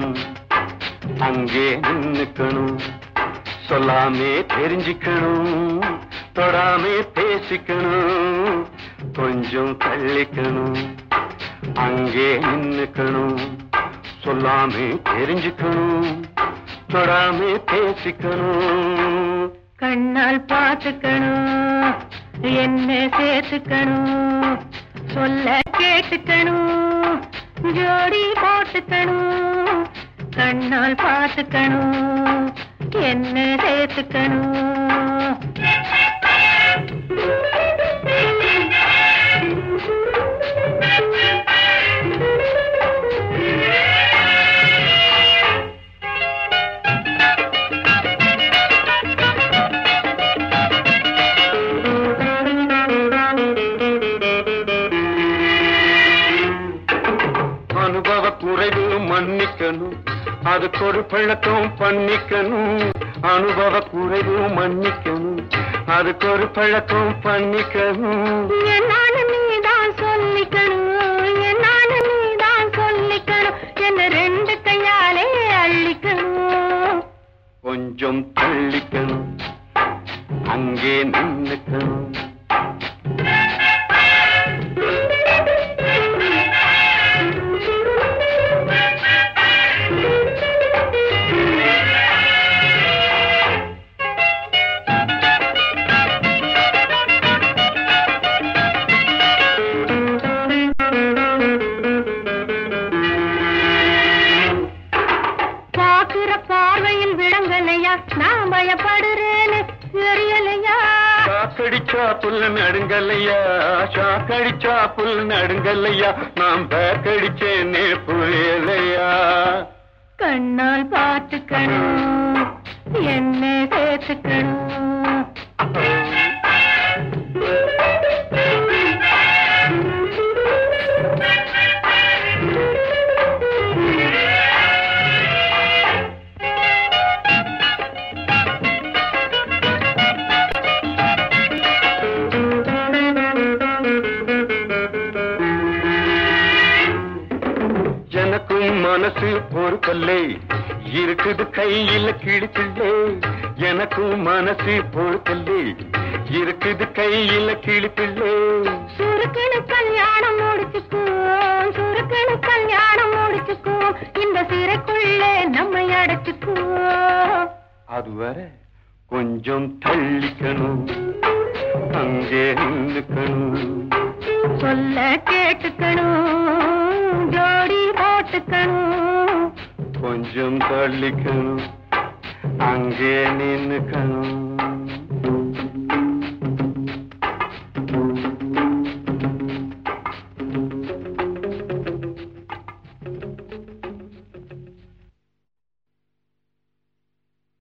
நின்னுக்கணும் அங்கே நின்னுக்கணும் சொல்லாமே தெரிஞ்சுக்கணும் தொடாமே பேசிக்கணும் கொஞ்சம் தள்ளிக்கணும் அங்கே நின்னுக்கணும் சொல்லாமே தெரிஞ்சுக்கணும் தொடாமே பேசிக்கணும் கண்ணால் பார்த்துக்கணும் என்ன சேர்த்துக்கணும் சொல்ல கேட்டுக்கணும் ஜோடி போட்டுக்கணும் கண்ணால் பார்த்துக்கணும் என்ன சேர்த்துக்கணும் அனுபவ குறைவு மன்னிக்கணும் அதுக்கு ஒரு பழக்கம் பண்ணிக்கணும் அனுபவ குறைவு மன்னிக்கணும் அதுக்கு ஒரு பழக்கம் பண்ணிக்கணும் என்னால நீதான் சொல்லிக்கணும் என்னால நீதான் சொல்லிக்கணும் என்ன ரெண்டு கையாலே அள்ளிக்கணும் கொஞ்சம் தள்ளிக்கணும் அங்கே நின்னுக்கணும் பாக்குற பார்வையில் விளங்கலையா நான் பயப்படுறேன்னு தெரியலையா சாக்கடிச்சா புல் நடுங்கல்லையா சாக்கடிச்சா புல் நடுங்கல்லையா நாம் பேக்கடிச்சேனே புரியலையா கண்ணால் பார்த்துக்கணும் என்ன சேர்த்துக்கணும் எனக்கும் மனசு பொறுக்கல்லே இருக்குது கையில கிழிப்பிள்ளே எனக்கும் மனசு பொறுக்கல்லே இருக்குது கையில கிழிப்பிள்ளே சுருக்கனு கல்யாணம் முடிச்சுக்குவோம் சுருக்கனு கல்யாணம் முடிச்சுக்குவோம் இந்த சிறைக்குள்ளே நம்மை அடைச்சுக்குவோம் அதுவரை கொஞ்சம் தள்ளிக்கணும் அங்கே நின்னுக்கணும் சொல்ல கேட்டுக்கணும் ஜோடி போட்டுக்கணும் கொஞ்சம் தள்ளிக்கணும் அங்கே நின்னுக்கணும்